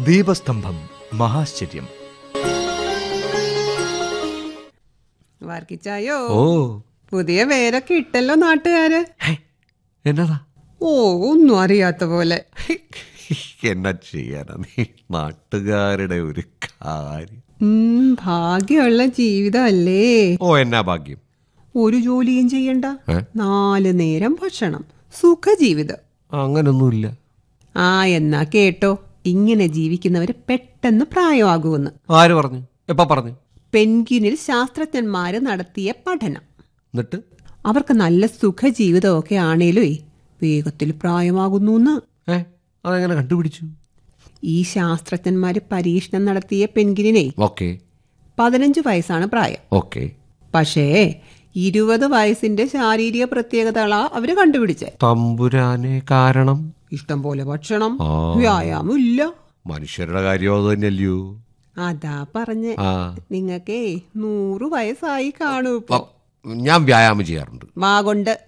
ദീപസ്തംഭം മഹാശ്ചര്യം വർക്കിച്ചായോ ഓ പുതിയ പേരൊക്കെ ഇട്ടല്ലോ നാട്ടുകാര് ഹേ, എന്നതാ ഓ ഒന്നും അറിയാത്ത പോലെ എന്നാ ചെയ്യാനാ നീ നാട്ടുകാരുടെ ഒരു കാര്യം ഉം, ഭാഗ്യമുള്ള ജീവിതമല്ലേ ഓ എന്നാ ഭാഗ്യം ഒരു ജോലിയും ചെയ്യണ്ട ഏ? നാല് നേരം ഭക്ഷണം സുഖജീവിതം അങ്ങനൊന്നുമില്ല ആ എന്നാ കേട്ടോ ഇങ്ങനെ ജീവിക്കുന്നവര് പെട്ടെന്ന് പ്രായമാകുമെന്ന് ആര് പറഞ്ഞു എപ്പ പറഞ്ഞു പെൻഗിനിൽ ശാസ്ത്രജ്ഞന്മാര് നടത്തിയ പഠനം എന്നിട്ട് അവർക്ക് നല്ല സുഖജീവിതമൊക്കെ ആണേലേ വേഗത്തിൽ പ്രായമാകുന്നു ഏ അതെങ്ങനെ കണ്ടുപിടിച്ചു ഈ ശാസ്ത്രജ്ഞന്മാര് പരീക്ഷണം നടത്തിയ പെൻഗിനെ ഓക്കെ പതിനഞ്ച് വയസ്സാണ് പ്രായം ഓക്കെ പക്ഷേ ഇരുപത് വയസ്സിന്റെ ശാരീരിക പ്രത്യേകതകളാ അവര് കണ്ടുപിടിച്ചേ തമ്പുരാനെ കാരണം ഇഷ്ടം പോലെ ഭക്ഷണം ആ. വ്യായാമം ഇല്ല മനുഷ്യരുടെ കാര്യം അത് തന്നെയല്ലയോ അതാ പറഞ്ഞ് ആ നിങ്ങക്കേ നൂറ് വയസ്സായി കാണൂ ഇപ്പൊ അ, ഞാൻ വ്യായാമം ചെയ്യാറുണ്ട് വാ കൊണ്ട്